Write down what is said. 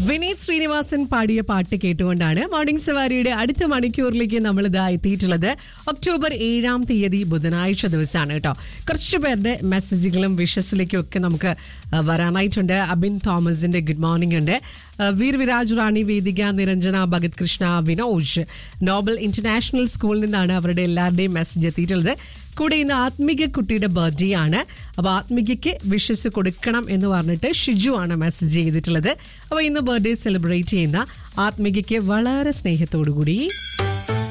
വിനീത് ശ്രീനിവാസൻ പാടിയ പാട്ട് കേട്ടുകൊണ്ടാണ് മോർണിംഗ് സവാരിയുടെ അടുത്ത മണിക്കൂറിലേക്ക് നമ്മൾ ഇതാ എത്തിയിട്ടുള്ളത് ഒക്ടോബർ ഏഴാം തീയതി ബുധനാഴ്ച ദിവസമാണ് കേട്ടോ കുറച്ചു പേരുടെ മെസ്സേജുകളും വിഷസിലേക്കും ഒക്കെ നമുക്ക് ആ, വരാനായിട്ടുണ്ട് അബിൻ തോമസിന്റെ ഗുഡ് മോർണിംഗ് ഉണ്ട് ആ, വീർ വിരാജ് റാണി വേദിക നിരഞ്ജന ഭഗത് കൃഷ്ണ വിനോജ് നോബൽ ഇന്റർനാഷണൽ സ്കൂളിൽ നിന്നാണ് അവരുടെ എല്ലാവരുടെയും മെസ്സേജ് എത്തിയിട്ടുള്ളത് കൂടെ ഇന്ന് ആത്മിക കുട്ടിയുടെ ബർത്ത്ഡേ ആണ് അപ്പൊ ആത്മികയ്ക്ക് വിഷസ് കൊടുക്കണം എന്ന് പറഞ്ഞിട്ട് ഷിജു ആണ് മെസ്സേജ് ചെയ്തിട്ടുള്ളത് അപ്പൊ ഇന്ന് ബർത്ത്ഡേ സെലിബ്രേറ്റ് ചെയ്യുന്ന ആത്മികയ്ക്ക് വളരെ സ്നേഹത്തോടു കൂടി